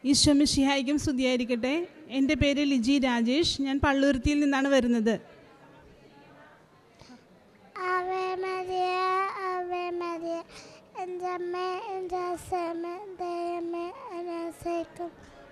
ഈശ്വമിഷിഹായിക്കും സ്തുതിയായിരിക്കട്ടെ എൻ്റെ പേര് ലിജി രാജേഷ് ഞാൻ പള്ളുരുത്തിയിൽ നിന്നാണ് വരുന്നത് Ave Maria, Ave Maria, എൻ്റെ അമ്മ എൻ്റെ അച്ഛമ്മ ദൈവമേ അനാസേക്കും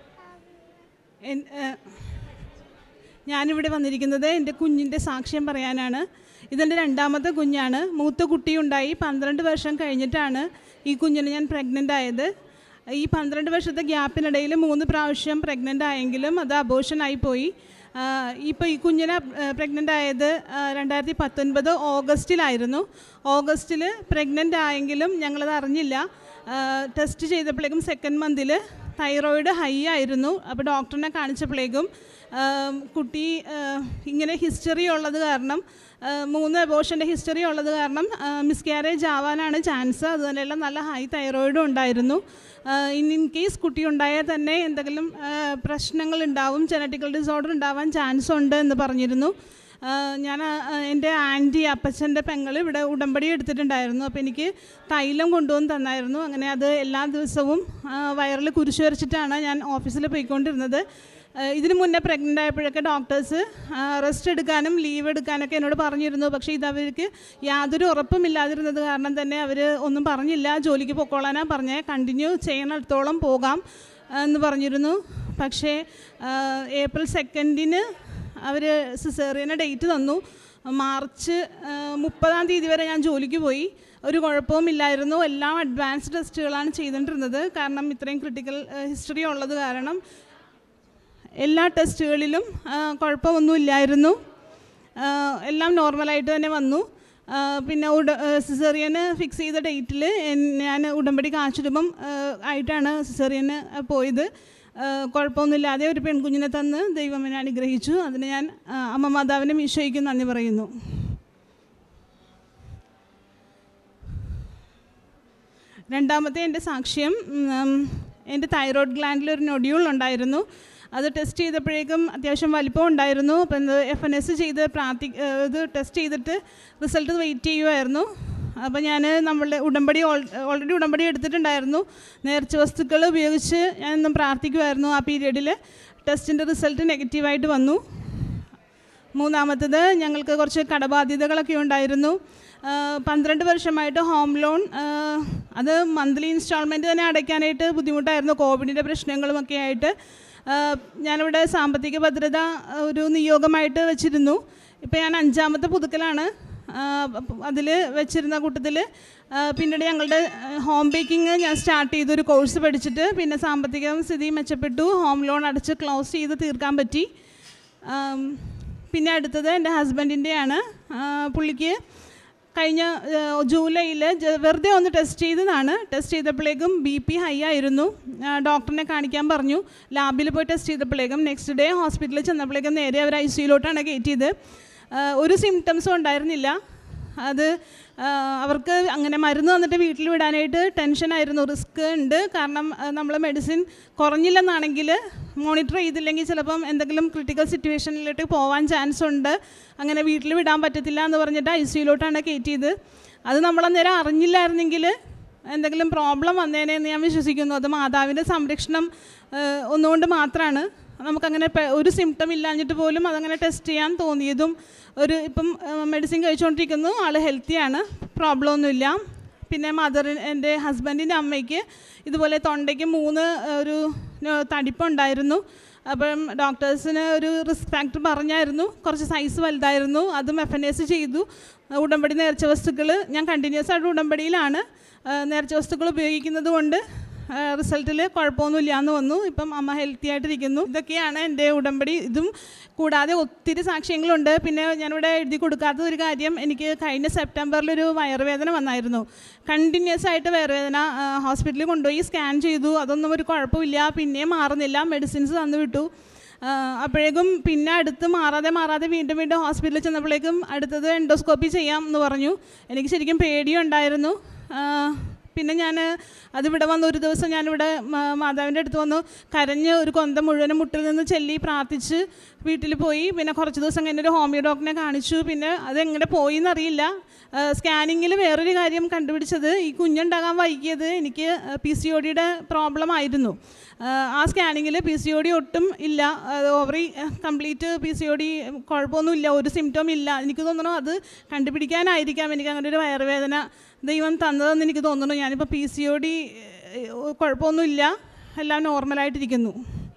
എൻ- ഏഹ്, ഞാനിവിടെ വന്നിരിക്കുന്നത് എൻ്റെ കുഞ്ഞിൻ്റെ സാക്ഷ്യം പറയാനാണ് ഇതെൻ്റെ രണ്ടാമത്തെ കുഞ്ഞാണ് മൂത്ത കുട്ടിയുണ്ടായി പന്ത്രണ്ട് വർഷം കഴിഞ്ഞിട്ടാണ് ഈ കുഞ്ഞിന് ഞാൻ പ്രഗ്നൻ്റ് ആയത് ഈ പന്ത്രണ്ട് വർഷത്തെ ഗ്യാപ്പിനിടയിൽ മൂന്ന് പ്രാവശ്യം പ്രഗ്നൻ്റ് ആയെങ്കിലും അത് അബോഷനായി പോയി ഇപ്പോൾ ഈ കുഞ്ഞിനെ പ്രഗ്നൻ്റ് ആയത് രണ്ടായിരത്തി പത്തൊൻപത് ഓഗസ്റ്റിലായിരുന്നു ഓഗസ്റ്റിൽ പ്രഗ്നൻ്റ് ആയെങ്കിലും ഞങ്ങളത് അറിഞ്ഞില്ല ടെസ്റ്റ് ചെയ്തപ്പോഴേക്കും സെക്കൻഡ് മന്തിൽ തൈറോയിഡ് ഹൈ ആയിരുന്നു അപ്പോൾ ഡോക്ടറിനെ കാണിച്ചപ്പോഴേക്കും ആം, കുട്ടി ആ, ഇങ്ങനെ ഹിസ്റ്ററി ഉള്ളത് കാരണം ആ, മൂന്ന് അബോഷൻ്റെ ഹിസ്റ്ററി ഉള്ളത് കാരണം മിസ്കാരേജ് ആവാനാണ് ചാൻസ് അതുതന്നെയുള്ള നല്ല ഹൈ തൈറോയിഡും ഉണ്ടായിരുന്നു ഇൻ ഇൻ കേസ് കുട്ടി ഉണ്ടായാൽ തന്നെ എന്തെങ്കിലും ആ, പ്രശ്നങ്ങൾ ഉണ്ടാവും ജനറ്റിക്കൽ ഡിസോർഡർ ഉണ്ടാവാൻ ചാൻസ് ഉണ്ട് എന്ന് പറഞ്ഞിരുന്നു ആ, ഞാൻ ആ, എൻ്റെ ആൻറ്റി അപ്പച്ചൻ്റെ പെങ്ങൾ ഇവിടെ ഉടമ്പടി എടുത്തിട്ടുണ്ടായിരുന്നു അപ്പോൾ എനിക്ക് തൈലം കൊണ്ടുവന്ന് തന്നായിരുന്നു അങ്ങനെ അത് എല്ലാ ദിവസവും വയറിൽ കുരിശ് വരച്ചിട്ടാണ് ഞാൻ ഓഫീസിൽ പോയിക്കൊണ്ടിരുന്നത് ആ, ഇതിന് മുന്നേ പ്രഗ്നൻ്റ് ആയപ്പോഴൊക്കെ ഡോക്ടേഴ്സ് റെസ്റ്റ് എടുക്കാനും ലീവ് എടുക്കാനൊക്കെ എന്നോട് പറഞ്ഞിരുന്നു പക്ഷേ ഇത് അവർക്ക് യാതൊരു ഉറപ്പുമില്ലാതിരുന്നത് കാരണം തന്നെ അവർ ഒന്നും പറഞ്ഞില്ല ജോലിക്ക് പൊക്കോളാനാണ് പറഞ്ഞേ കണ്ടിന്യൂ ചെയ്യണിടത്തോളം പോകാം ആ, എന്ന് പറഞ്ഞിരുന്നു പക്ഷേ ആ, ഏപ്രിൽ സെക്കൻഡിന് അവർ സിസേറിയന് ഡേറ്റ് തന്നു മാർച്ച് ആ, മുപ്പതാം തീയതി വരെ ഞാൻ ജോലിക്ക് പോയി ഒരു കുഴപ്പവും ഇല്ലായിരുന്നു എല്ലാം അഡ്വാൻസ് ടെസ്റ്റുകളാണ് ചെയ്തുകൊണ്ടിരുന്നത് കാരണം ഇത്രയും ക്രിട്ടിക്കൽ ഹിസ്റ്ററി ഉള്ളത് കാരണം എല്ലാ ടെസ്റ്റുകളിലും ആ, കുഴപ്പമൊന്നുമില്ലായിരുന്നു ആ, എല്ലാം നോർമലായിട്ട് തന്നെ വന്നു ആ, പിന്നെ ഉട സിസേറിയന് ഫിക്സ് ചെയ്ത ഡേറ്റിൽ ഞാൻ ഉടമ്പടി കാശുരൂപം ആയിട്ടാണ് സിസേറിയന് പോയത് ആ, കുഴപ്പമൊന്നുമില്ലാതെ ഒരു പെൺകുഞ്ഞിനെ തന്ന് ദൈവം എന്നെ അനുഗ്രഹിച്ചു അതിന് ഞാൻ ആ, അമ്മ മാതാവിനും ഈശോയ്ക്കും നന്ദി പറയുന്നു രണ്ടാമത്തെ എൻ്റെ സാക്ഷ്യം ഉം, എൻ്റെ തൈറോയ്ഡ് ഗ്ലാൻഡിൽ ഒരു നൊഡ്യൂൾ ഉണ്ടായിരുന്നു അത് ടെസ്റ്റ് ചെയ്തപ്പോഴേക്കും അത്യാവശ്യം വലിപ്പം ഉണ്ടായിരുന്നു അപ്പം ഇത് എഫ് എൻ എസ് ചെയ്ത് പ്രാർത്ഥി ഏഹ് ഇത് ടെസ്റ്റ് ചെയ്തിട്ട് റിസൾട്ട് വെയിറ്റ് ചെയ്യുമായിരുന്നു അപ്പോൾ ഞാൻ നമ്മളുടെ ഉടമ്പടി ഓൾറെഡി ഉടമ്പടി എടുത്തിട്ടുണ്ടായിരുന്നു നേർച്ച വസ്തുക്കൾ ഉപയോഗിച്ച് ഞാനൊന്നും പ്രാർത്ഥിക്കുമായിരുന്നു ആ പീരീഡിൽ ടെസ്റ്റിൻ്റെ റിസൾട്ട് നെഗറ്റീവായിട്ട് വന്നു മൂന്നാമത്തത് ഞങ്ങൾക്ക് കുറച്ച് കടബാധ്യതകളൊക്കെ ഉണ്ടായിരുന്നു ആ, പന്ത്രണ്ട് വർഷമായിട്ട് ഹോം ലോൺ ആ, അത് മന്ത്ലി ഇൻസ്റ്റാൾമെൻറ്റ് തന്നെ അടയ്ക്കാനായിട്ട് ബുദ്ധിമുട്ടായിരുന്നു കോവിഡിൻ്റെ പ്രശ്നങ്ങളുമൊക്കെ ആയിട്ട് ആ, ഞാനിവിടെ സാമ്പത്തിക ഭദ്രത ഒരു നിയോഗമായിട്ട് വെച്ചിരുന്നു ഇപ്പോൾ ഞാൻ അഞ്ചാമത്തെ പുതുക്കലാണ് അതിൽ വെച്ചിരുന്ന കൂട്ടത്തിൽ പിന്നീട് ഞങ്ങളുടെ ഹോം ബേക്കിംഗ് ഞാൻ സ്റ്റാർട്ട് ചെയ്തു ഒരു കോഴ്സ് പഠിച്ചിട്ട് പിന്നെ സാമ്പത്തിക സ്ഥിതി മെച്ചപ്പെട്ടു ഹോം ലോൺ അടച്ച് ക്ലോസ് ചെയ്ത് തീർക്കാൻ പറ്റി ആം, പിന്നെ അടുത്തത് എൻ്റെ ഹസ്ബൻഡിൻ്റെയാണ് പുള്ളിക്ക് കഴിഞ്ഞ ജൂലൈയിൽ വെറുതെ ഒന്ന് ടെസ്റ്റ് ചെയ്തതാണ് ടെസ്റ്റ് ചെയ്തപ്പോഴേക്കും ബി പി ഹൈ ആയിരുന്നു ആ, ഡോക്ടറിനെ കാണിക്കാൻ പറഞ്ഞു ലാബിൽ പോയി ടെസ്റ്റ് ചെയ്തപ്പോഴേക്കും നെക്സ്റ്റ് ഡേ ഹോസ്പിറ്റലിൽ ചെന്നപ്പോഴേക്കും നേരെ അവർ ഐ സിയിലോട്ടാണ് കയറ്റിയത് ആ, ഒരു സിംറ്റംസും ഉണ്ടായിരുന്നില്ല അത് ആ, അവർക്ക് അങ്ങനെ മരുന്ന് തന്നിട്ട് വീട്ടിൽ വിടാനായിട്ട് ടെൻഷനായിരുന്നു റിസ്ക് ഉണ്ട് കാരണം നമ്മൾ മെഡിസിൻ കുറഞ്ഞില്ലെന്നാണെങ്കിൽ മോണിറ്റർ ചെയ്തില്ലെങ്കിൽ ചിലപ്പം എന്തെങ്കിലും ക്രിട്ടിക്കൽ സിറ്റുവേഷനിലോട്ട് പോകാൻ ചാൻസ് ഉണ്ട് അങ്ങനെ വീട്ടിൽ വിടാൻ പറ്റത്തില്ല എന്ന് പറഞ്ഞിട്ട് ഐ സിയിലോട്ടാണ് കയറ്റിയത് അത് നമ്മളന്നേരം അറിഞ്ഞില്ലായിരുന്നെങ്കിൽ എന്തെങ്കിലും പ്രോബ്ലം വന്നേനെ എന്ന് ഞാൻ വിശ്വസിക്കുന്നു അത് മാതാവിൻ്റെ സംരക്ഷണം ഏഹ്, ഒന്നുകൊണ്ട് മാത്രമാണ് നമുക്കങ്ങനെ പെ- ഒരു സിംറ്റം ഇല്ലാഞ്ഞിട്ട് പോലും അതങ്ങനെ ടെസ്റ്റ് ചെയ്യാൻ തോന്നിയതും ഒരു ഇപ്പം മെഡിസിൻ കഴിച്ചുകൊണ്ടിരിക്കുന്നു ആൾ ഹെൽത്തിയാണ് പ്രോബ്ലം ഒന്നുമില്ല പിന്നെ മദറിന് എൻ്റെ ഹസ്ബൻഡിൻ്റെ അമ്മയ്ക്ക് ഇതുപോലെ തൊണ്ടയ്ക്ക് മൂന്ന് ഏഹ്, ഒരു ന- തടിപ്പുണ്ടായിരുന്നു അപ്പം ഡോക്ടേഴ്സിന് ഒരു റിസ്ക് ഫാക്ടർ പറഞ്ഞായിരുന്നു കുറച്ച് സൈസ് വലുതായിരുന്നു അതും എഫ് എൻ എസ് ചെയ്തു ഉടമ്പടി നേർച്ച വസ്തുക്കൾ ഞാൻ കണ്ടിന്യൂസ് ആയിട്ട് ഉടമ്പടിയിലാണ് ആ, നേർച്ച വസ്തുക്കൾ ഉപയോഗിക്കുന്നത് കൊണ്ട് റിസൾട്ടിൽ കുഴപ്പമൊന്നുമില്ല എന്ന് വന്നു ഇപ്പം അമ്മ ഹെൽത്തി ആയിട്ടിരിക്കുന്നു ഇതൊക്കെയാണ് എൻ്റെ ഉടമ്പടി ഇതും കൂടാതെ ഒത്തിരി സാക്ഷ്യങ്ങളുണ്ട് പിന്നെ ഞാനിവിടെ എഴുതി കൊടുക്കാത്ത ഒരു കാര്യം എനിക്ക് കഴിഞ്ഞ സെപ്റ്റംബറിൽ ഒരു വയറുവേദന വന്നായിരുന്നു കണ്ടിന്യൂസ് ആയിട്ട് വയറുവേദന ആ, ഹോസ്പിറ്റലിൽ കൊണ്ടുപോയി സ്കാൻ ചെയ്തു അതൊന്നും ഒരു കുഴപ്പമില്ല പിന്നെയും മാറുന്നില്ല മെഡിസിൻസ് തന്നു വിട്ടു ആ, അപ്പോഴേക്കും പിന്നെ അടുത്ത് മാറാതെ മാറാതെ വീണ്ടും വീണ്ടും ഹോസ്പിറ്റലിൽ ചെന്നപ്പോഴേക്കും അടുത്തത് എൻഡോസ്കോപ്പി ചെയ്യാം എന്ന് പറഞ്ഞു എനിക്ക് ശരിക്കും പേടിയുണ്ടായിരുന്നു ആ, പിന്നെ ഞാൻ അതിവിടെ വന്ന് ഒരു ദിവസം ഞാനിവിടെ മാ- മാതാവിൻ്റെ അടുത്ത് വന്നു കരഞ്ഞ് ഒരു കൊന്ത മുഴുവനും മുട്ടിൽ നിന്ന് ചെല്ലി പ്രാർത്ഥിച്ച് വീട്ടിൽ പോയി പിന്നെ കുറച്ച് ദിവസം കഴിഞ്ഞ് ഒരു ഹോമിയോ ഡോക്ടറിനെ കാണിച്ചു പിന്നെ അതെങ്ങനെ പോയി എന്നറിയില്ല സ്കാനിങ്ങിൽ വേറൊരു കാര്യം കണ്ടുപിടിച്ചത് ഈ കുഞ്ഞുണ്ടാകാൻ വൈകിയത് എനിക്ക് പി സി ഒ ഡിയുടെ പ്രോബ്ലം ആയിരുന്നു ആഹ് ആ സ്കാനിങ്ങിൽ പി സി ഒ ഡി ഒട്ടും ഇല്ല ovary complete P C O D കുഴപ്പമൊന്നുമില്ല ഒരു സിംറ്റം ഇല്ല എനിക്ക് തോന്നുന്നു അത് കണ്ടുപിടിക്കാനായിരിക്കാം എനിക്ക് അങ്ങനെ ഒരു വയറുവേദന ദൈവം തന്നതെന്ന് എനിക്ക് തോന്നുന്നു ഞാനിപ്പോൾ പി സി ഒ ഡി കുഴപ്പമൊന്നുമില്ല എല്ലാം നോർമലായിട്ടിരിക്കുന്നു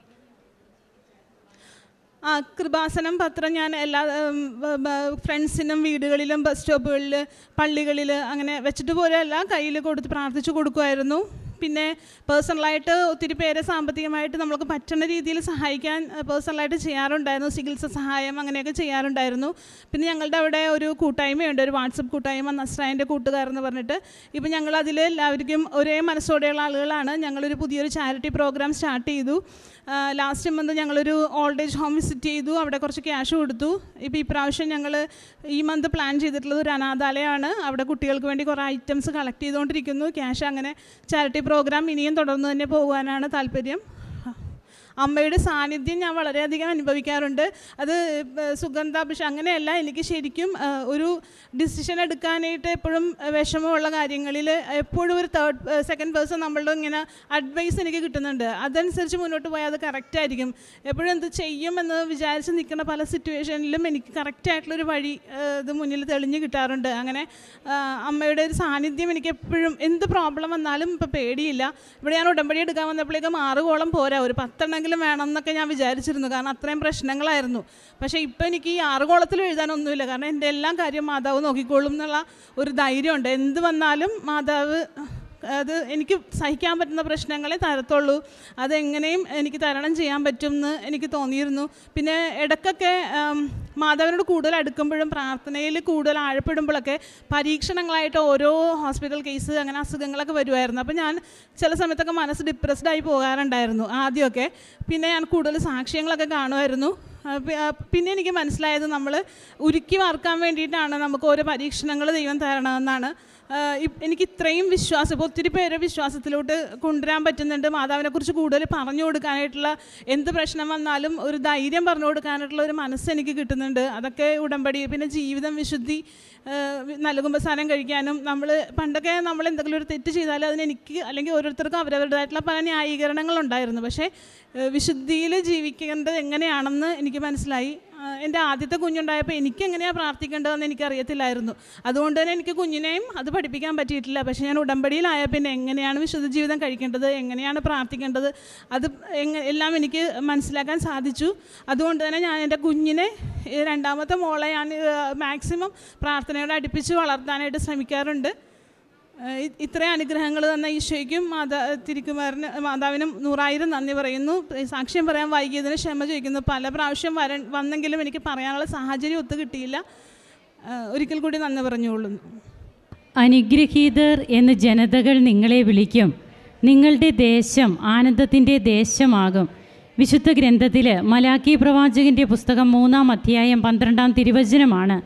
ആ കൃപാസനം പത്രം ഞാൻ എല്ലാ ഉം, ബ- ബ- ഫ്രണ്ട്സിനും വീടുകളിലും ബസ് സ്റ്റോപ്പുകളിൽ പള്ളികളിൽ അങ്ങനെ വെച്ചിട്ട് പോലും എല്ലാം കയ്യിൽ കൊടുത്ത് പ്രാർത്ഥിച്ചു കൊടുക്കുമായിരുന്നു പിന്നെ പേഴ്സണലായിട്ട് ഒത്തിരി പേരെ സാമ്പത്തികമായിട്ട് നമ്മൾക്ക് പറ്റുന്ന രീതിയിൽ സഹായിക്കാൻ പേഴ്സണലായിട്ട് ചെയ്യാറുണ്ടായിരുന്നു ചികിത്സ സഹായം അങ്ങനെയൊക്കെ ചെയ്യാറുണ്ടായിരുന്നു പിന്നെ ഞങ്ങളുടെ അവിടെ ഒരു കൂട്ടായ്മയുണ്ട് ഒരു വാട്സപ്പ് കൂട്ടായ്മ നസ്രായൻ്റെ കൂട്ടുകാരെന്ന് പറഞ്ഞിട്ട് ഇപ്പം ഞങ്ങൾ അതിൽ എല്ലാവർക്കും ഒരേ മനസ്സോടെയുള്ള ആളുകളാണ് ഞങ്ങളൊരു പുതിയൊരു ചാരിറ്റി പ്രോഗ്രാം സ്റ്റാർട്ട് ചെയ്തു ലാസ്റ്റ് മന്ത് ഞങ്ങളൊരു ഓൾഡ് ഏജ് ഹോം വിസിറ്റ് ചെയ്തു അവിടെ കുറച്ച് ക്യാഷ് കൊടുത്തു ഇപ്പോൾ ഈ പ്രാവശ്യം ഞങ്ങൾ ഈ മന്ത് പ്ലാൻ ചെയ്തിട്ടുള്ളത് ഒരു അനാഥാലയമാണ് അവിടെ കുട്ടികൾക്ക് വേണ്ടി കുറേ ഐറ്റംസ് കളക്ട് ചെയ്തുകൊണ്ടിരിക്കുന്നു ക്യാഷ് അങ്ങനെ ചാരിറ്റി പ്രോഗ്രാം ഇനിയും തുടർന്ന് തന്നെ പോകുവാനാണ് താല്പര്യം അമ്മയുടെ സാന്നിധ്യം ഞാൻ വളരെയധികം അനുഭവിക്കാറുണ്ട് അത് ഏഹ്, സുഗന്ധാഭിഷേകം അങ്ങനെയല്ല എനിക്ക് ശരിക്കും ഏഹ്, ഒരു ഡിസിഷൻ എടുക്കാനായിട്ട് എപ്പോഴും ഏഹ്, വിഷമമുള്ള കാര്യങ്ങളിൽ എപ്പോഴും ഒരു തേർഡ് സെക്കൻഡ് പേഴ്സൺ നമ്മളുടെ ഇങ്ങനെ അഡ്വൈസ് എനിക്ക് കിട്ടുന്നുണ്ട് അതനുസരിച്ച് മുന്നോട്ട് പോയാൽ അത് കറക്റ്റ് ആയിരിക്കും എപ്പോഴും എന്ത് ചെയ്യും എന്ന് വിചാരിച്ച് നിൽക്കുന്ന പല സിറ്റുവേഷനിലും എനിക്ക് കറക്റ്റ് ആയിട്ടുള്ളൊരു വഴി ഏഹ്, ഇത് മുന്നിൽ തെളിഞ്ഞ് കിട്ടാറുണ്ട് അങ്ങനെ ആഹ്, അമ്മയുടെ ഒരു സാന്നിധ്യം എനിക്ക് എപ്പോഴും എന്ത് പ്രോബ്ലം വന്നാലും ഇപ്പോൾ പേടിയില്ല ഇവിടെ ഞാൻ ഉടമ്പടി എടുക്കാൻ വന്നപ്പോഴേക്കും ആറുകോളം പോരാ ഒരു പത്തെണ്ണെങ്കിലും വേണം എന്നൊക്കെ ഞാൻ വിചാരിച്ചിരുന്നു കാരണം അത്രയും പ്രശ്നങ്ങളായിരുന്നു പക്ഷേ ഇപ്പം എനിക്ക് ഈ ആറുകോളത്തിൽ എഴുതാനൊന്നുമില്ല കാരണം എൻ്റെ എല്ലാം കാര്യം മാതാവ് നോക്കിക്കോളും എന്നുള്ള ഒരു ധൈര്യമുണ്ട് എന്ത് വന്നാലും മാതാവ് അത് എനിക്ക് സഹിക്കാൻ പറ്റുന്ന പ്രശ്നങ്ങളെ തരത്തുള്ളൂ അതെങ്ങനെയും എനിക്ക് തരണം ചെയ്യാൻ പറ്റും എന്ന് എനിക്ക് തോന്നിയിരുന്നു പിന്നെ ഇടയ്ക്കൊക്കെ ആം, മാതാവിനോട് കൂടുതൽ അടുക്കുമ്പോഴും പ്രാർത്ഥനയിൽ കൂടുതൽ ആഴപ്പെടുമ്പോഴൊക്കെ പരീക്ഷണങ്ങളായിട്ട് ഓരോ ഹോസ്പിറ്റൽ കേസ് അങ്ങനെ അസുഖങ്ങളൊക്കെ വരുമായിരുന്നു അപ്പോൾ ഞാൻ ചില സമയത്തൊക്കെ മനസ്സ് ഡിപ്രസ്ഡ് ആയി പോകാറുണ്ടായിരുന്നു ആദ്യമൊക്കെ പിന്നെ ഞാൻ കൂടുതൽ സാക്ഷ്യങ്ങളൊക്കെ കാണുമായിരുന്നു ആ, പി- ആ, പിന്നെ എനിക്ക് മനസ്സിലായത് നമ്മൾ ഉരുക്കി വാർക്കാൻ വേണ്ടിയിട്ടാണ് നമുക്ക് ഓരോ പരീക്ഷണങ്ങൾ ദൈവം തരണമെന്നാണ് ആ, ഇപ്- എനിക്ക് ഇത്രയും വിശ്വാസം ഇപ്പോൾ ഒത്തിരി പേരെ വിശ്വാസത്തിലോട്ട് കൊണ്ടുവരാൻ പറ്റുന്നുണ്ട് മാതാവിനെക്കുറിച്ച് കൂടുതൽ പറഞ്ഞു കൊടുക്കാനായിട്ടുള്ള എന്ത് പ്രശ്നം വന്നാലും ഒരു ധൈര്യം പറഞ്ഞു കൊടുക്കാനായിട്ടുള്ള ഒരു മനസ്സ് എനിക്ക് കിട്ടുന്നുണ്ട് അതൊക്കെ ഉടമ്പടി പിന്നെ ജീവിതം വിശുദ്ധി നൽകുമ്പോൾ സാധനം കഴിക്കാനും നമ്മൾ പണ്ടൊക്കെ നമ്മൾ എന്തെങ്കിലും ഒരു തെറ്റ് ചെയ്താൽ അതിന് എനിക്ക് അല്ലെങ്കിൽ ഓരോരുത്തർക്കും അവരവരുടേതായിട്ടുള്ള പല ന്യായീകരണങ്ങളുണ്ടായിരുന്നു പക്ഷേ വിശുദ്ധിയിൽ ജീവിക്കേണ്ടത് എങ്ങനെയാണെന്ന് എനിക്ക് മനസ്സിലായി ആ, എൻ്റെ ആദ്യത്തെ കുഞ്ഞുണ്ടായപ്പോൾ എനിക്ക് എങ്ങനെയാണ് പ്രാർത്ഥിക്കേണ്ടതെന്ന് എനിക്കറിയത്തില്ലായിരുന്നു അതുകൊണ്ട് തന്നെ എനിക്ക് കുഞ്ഞിനെയും അത് പഠിപ്പിക്കാൻ പറ്റിയിട്ടില്ല പക്ഷേ ഞാൻ ഉടമ്പടിയിലായ പിന്നെ എങ്ങനെയാണ് വിശുദ്ധ ജീവിതം കഴിക്കേണ്ടത് എങ്ങനെയാണ് പ്രാർത്ഥിക്കേണ്ടത് അത് എങ്ങ എല്ലാം എനിക്ക് മനസ്സിലാക്കാൻ സാധിച്ചു അതുകൊണ്ട് തന്നെ ഞാൻ എൻ്റെ കുഞ്ഞിനെ ഈ രണ്ടാമത്തെ മോളെ ഞാൻ മാക്സിമം പ്രാർത്ഥനയോടെ അടുപ്പിച്ച് വളർത്താനായിട്ട് ശ്രമിക്കാറുണ്ട് ഏഹ് ഇ- ഇത്രയും അനുഗ്രഹങ്ങൾ തന്ന ഈശോയ്ക്കും മാതാ തിരുക്കുമാറിന് മാതാവിനും നൂറായിരം നന്ദി പറയുന്നു സാക്ഷ്യം പറയാൻ വൈകിയതിന് ക്ഷമ ചോദിക്കുന്നു പല പ്രാവശ്യം വര വന്നെങ്കിലും എനിക്ക് പറയാനുള്ള സാഹചര്യം ഒത്തു കിട്ടിയില്ല ഏഹ് ഒരിക്കൽ കൂടി നന്ദി പറഞ്ഞുകൊള്ളുന്നു അനുഗ്രഹീതർ എന്ന് ജനതകൾ നിങ്ങളെ വിളിക്കും നിങ്ങളുടെ ദേശം ആനന്ദത്തിൻ്റെ ദേശമാകും വിശുദ്ധ ഗ്രന്ഥത്തിൽ മലാക്കി പ്രവാചകൻ്റെ പുസ്തകം മൂന്നാം അധ്യായം പന്ത്രണ്ടാം തിരുവചനമാണ്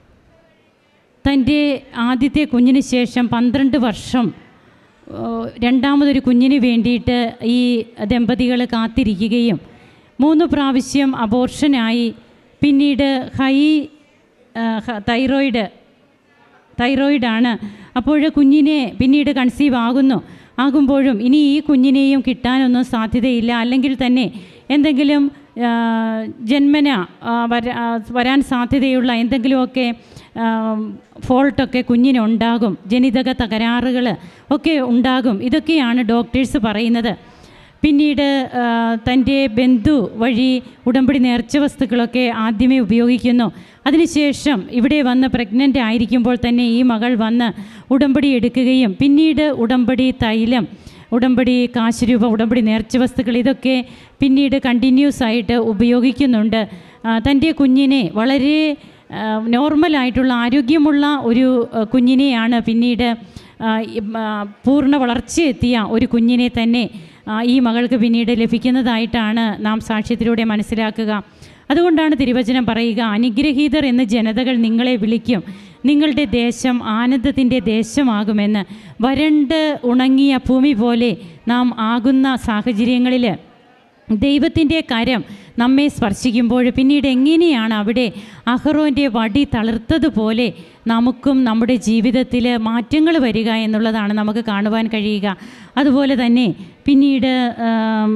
തൻ്റെ ആദ്യത്തെ കുഞ്ഞിന് ശേഷം പന്ത്രണ്ട് വർഷം ഓ, രണ്ടാമതൊരു കുഞ്ഞിന് വേണ്ടിയിട്ട് ഈ ദമ്പതികൾ കാത്തിരിക്കുകയും മൂന്ന് പ്രാവശ്യം അബോർഷനായി പിന്നീട് ഹൈ ആ, ഹ- തൈറോയിഡ് തൈറോയിഡാണ് അപ്പോൾ കുഞ്ഞിനെ പിന്നീട് കൺസീവ് ആകുന്നു ആകുമ്പോഴും ഇനി ഈ കുഞ്ഞിനെയും കിട്ടാനൊന്നും സാധ്യതയില്ല അല്ലെങ്കിൽ തന്നെ എന്തെങ്കിലും ആ, ജന്മന ആ, വര- ആ, വരാൻ സാധ്യതയുള്ള എന്തെങ്കിലുമൊക്കെ ആ, ഫോൾട്ടൊക്കെ കുഞ്ഞിനുണ്ടാകും ജനിതക തകരാറുകൾ ഒക്കെ ഉണ്ടാകും ഇതൊക്കെയാണ് ഡോക്ടേഴ്സ് പറയുന്നത് പിന്നീട് ആ, തൻ്റെ ബന്ധു വഴി ഉടമ്പടി നേർച്ച വസ്തുക്കളൊക്കെ ആദ്യമേ ഉപയോഗിക്കുന്നു അതിനുശേഷം ഇവിടെ വന്ന് പ്രഗ്നൻ്റ് ആയിരിക്കുമ്പോൾ തന്നെ ഈ മകൾ വന്ന് ഉടമ്പടി എടുക്കുകയും പിന്നീട് ഉടമ്പടി തൈലം ഉടമ്പടി കാശ് രൂപ ഉടമ്പടി നേർച്ച വസ്തുക്കൾ ഇതൊക്കെ പിന്നീട് കണ്ടിന്യൂസ് ആയിട്ട് ഉപയോഗിക്കുന്നുണ്ട് ആ, തൻ്റെ കുഞ്ഞിനെ വളരെ ആ, നോർമലായിട്ടുള്ള ആരോഗ്യമുള്ള ഒരു ആ, കുഞ്ഞിനെയാണ് പിന്നീട് ആ, ഈ, ആ, പൂർണ്ണ വളർച്ചയെത്തിയ ഒരു കുഞ്ഞിനെ തന്നെ ആ, ഈ മകൾക്ക് പിന്നീട് ലഭിക്കുന്നതായിട്ടാണ് നാം സാക്ഷ്യത്തിലൂടെ മനസ്സിലാക്കുക അതുകൊണ്ടാണ് തിരുവചനം പറയുക അനുഗ്രഹീതർ എന്ന് ജനതകൾ നിങ്ങളെ വിളിക്കും നിങ്ങളുടെ ദേശം ആനന്ദത്തിൻ്റെ ദേശമാകുമെന്ന് വരണ്ട് ഉണങ്ങിയ ഭൂമി പോലെ നാം ആകുന്ന സാഹചര്യങ്ങളിൽ ദൈവത്തിൻ്റെ കരം നമ്മെ സ്പർശിക്കുമ്പോൾ പിന്നീട് എങ്ങനെയാണ് അവിടെ അഹ്റോൻ്റെ വടി തളിർത്തതുപോലെ നമുക്കും നമ്മുടെ ജീവിതത്തിൽ മാറ്റങ്ങൾ വരിക എന്നുള്ളതാണ് നമുക്ക് കാണുവാൻ കഴിയുക അതുപോലെ തന്നെ പിന്നീട് ആം,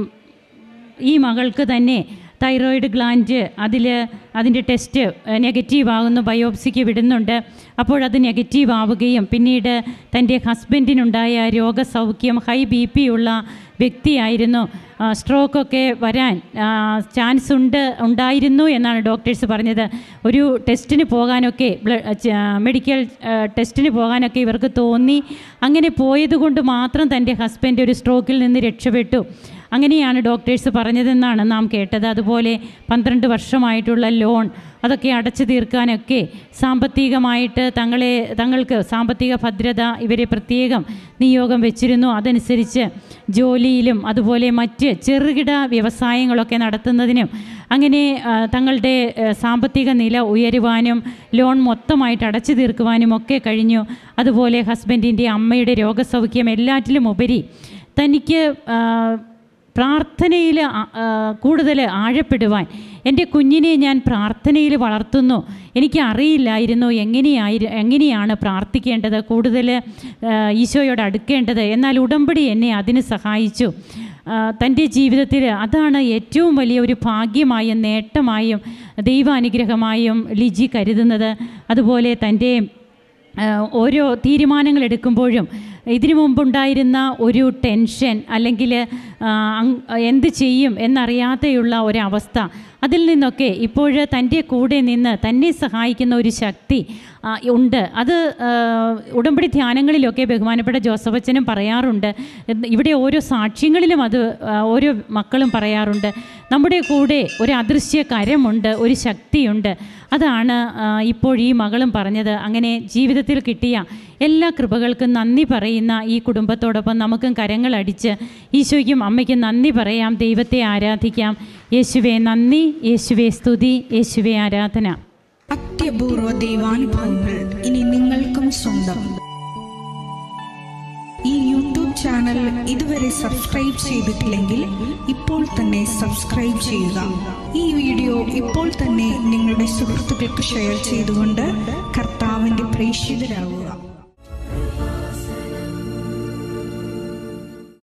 ഈ മകൾക്ക് തന്നെ തൈറോയിഡ് ഗ്ലാൻഡ് അതിൽ അതിൻ്റെ ടെസ്റ്റ് നെഗറ്റീവ് ആകുന്നു ബയോപ്സിക്ക് വിടുന്നുണ്ട് അപ്പോഴത് നെഗറ്റീവ് ആവുകയും പിന്നീട് തൻ്റെ ഹസ്ബൻഡിനുണ്ടായ രോഗസൗഖ്യം ഹൈ ബി പി ഉള്ള വ്യക്തിയായിരുന്നു ആ, സ്ട്രോക്കൊക്കെ വരാൻ ആ, ചാൻസ് ഉണ്ട് ഉണ്ടായിരുന്നു എന്നാണ് ഡോക്ടേഴ്സ് പറഞ്ഞത് ഒരു ടെസ്റ്റിന് പോകാനൊക്കെ ബ്ല- ച- മെഡിക്കൽ ആ, ടെസ്റ്റിന് പോകാനൊക്കെ ഇവർക്ക് തോന്നി അങ്ങനെ പോയതുകൊണ്ട് മാത്രം തൻ്റെ ഹസ്ബൻഡ് ഒരു സ്ട്രോക്കിൽ നിന്ന് രക്ഷപ്പെട്ടു അങ്ങനെയാണ് ഡോക്ടേഴ്സ് പറഞ്ഞതെന്നാണ് നാം കേട്ടത് അതുപോലെ പന്ത്രണ്ട് വർഷമായിട്ടുള്ള ലോൺ അതൊക്കെ അടച്ചു തീർക്കാനൊക്കെ സാമ്പത്തികമായിട്ട് തങ്ങളെ തങ്ങൾക്ക് സാമ്പത്തിക ഭദ്രത ഇവരെ പ്രത്യേകം നിയോഗം വെച്ചിരുന്നു അതനുസരിച്ച് ജോലിയിലും അതുപോലെ മറ്റ് ചെറുകിട വ്യവസായങ്ങളൊക്കെ നടത്തുന്നതിനും അങ്ങനെ ആ, തങ്ങളുടെ ആ, സാമ്പത്തിക നില ഉയരുവാനും ലോൺ മൊത്തമായിട്ട് അടച്ചു തീർക്കുവാനും ഒക്കെ കഴിഞ്ഞു അതുപോലെ ഹസ്ബൻഡിൻ്റെ അമ്മയുടെ രോഗസൗഖ്യം എല്ലാറ്റിലും ഉപരി തനിക്ക് ആ, പ്രാർത്ഥനയിൽ കൂടുതൽ ആഴപ്പെടുവാൻ എൻ്റെ കുഞ്ഞിനെ ഞാൻ പ്രാർത്ഥനയിൽ വളർത്തുന്നു എനിക്ക് അറിയില്ലായിരുന്നു എങ്ങനെയായി എങ്ങനെയാണ് പ്രാർത്ഥിക്കേണ്ടത് കൂടുതൽ ആ, ഈശോയോട് അടുക്കേണ്ടത് എന്നാൽ ഉടമ്പടി എന്നെ അതിന് സഹായിച്ചു ആ, തൻ്റെ ജീവിതത്തിൽ അതാണ് ഏറ്റവും വലിയ ഒരു ഭാഗ്യമായും നേട്ടമായും ദൈവാനുഗ്രഹമായും ലിജി കരുതുന്നത് അതുപോലെ തൻ്റെ ആ, ഓരോ തീരുമാനങ്ങൾ എടുക്കുമ്പോഴും ഇതിനു മുമ്പുണ്ടായിരുന്ന ഒരു ടെൻഷൻ അല്ലെങ്കിൽ ആ, അങ്- എന്ത് ചെയ്യും എന്നറിയാതെയുള്ള ഒരവസ്ഥ അതിൽ നിന്നൊക്കെ ഇപ്പോൾ തൻ്റെ കൂടെ നിന്ന് തന്നെ സഹായിക്കുന്ന ഒരു ശക്തി ആ, ഉണ്ട് അത് ആ, ഉടമ്പടി ധ്യാനങ്ങളിലൊക്കെ ബഹുമാനപ്പെട്ട ജോസഫച്ചനും പറയാറുണ്ട് എന്ന് ഇവിടെ ഓരോ സാക്ഷ്യങ്ങളിലും അത് ആ, ഓരോ മക്കളും പറയാറുണ്ട് നമ്മുടെ കൂടെ ഒരു അദൃശ്യ കരമുണ്ട് ഒരു ശക്തിയുണ്ട് അതാണ് ആ, ഇപ്പോൾ ഈ മകളും പറഞ്ഞത് അങ്ങനെ ജീവിതത്തിൽ കിട്ടിയ എല്ലാ കൃപകൾക്കും നന്ദി പറയുന്ന ഈ കുടുംബത്തോടൊപ്പം നമുക്കും കരങ്ങളടിച്ച് ഈശോയ്ക്കും അമ്മയ്ക്കും നന്ദി പറയാം ദൈവത്തെ ആരാധിക്കാം യേശുവെ നന്ദി യേശുവെ സ്തുതി യേശുവെ ആരാധന അത്യപൂർവ ദൈവാനുഭവങ്ങൾ ഇനി നിങ്ങൾക്കും സ്വന്തം ഈ യൂട്യൂബ് ചാനൽ ഇതുവരെ സബ്സ്ക്രൈബ് ചെയ്തിട്ടില്ലെങ്കിൽ ഇപ്പോൾ തന്നെ സബ്സ്ക്രൈബ് ചെയ്യുക ഈ വീഡിയോ ഇപ്പോൾ തന്നെ നിങ്ങളുടെ സുഹൃത്തുക്കൾക്ക് ഷെയർ ചെയ്തുകൊണ്ട് കർത്താവിൻ്റെ പ്രേക്ഷിതരാകുക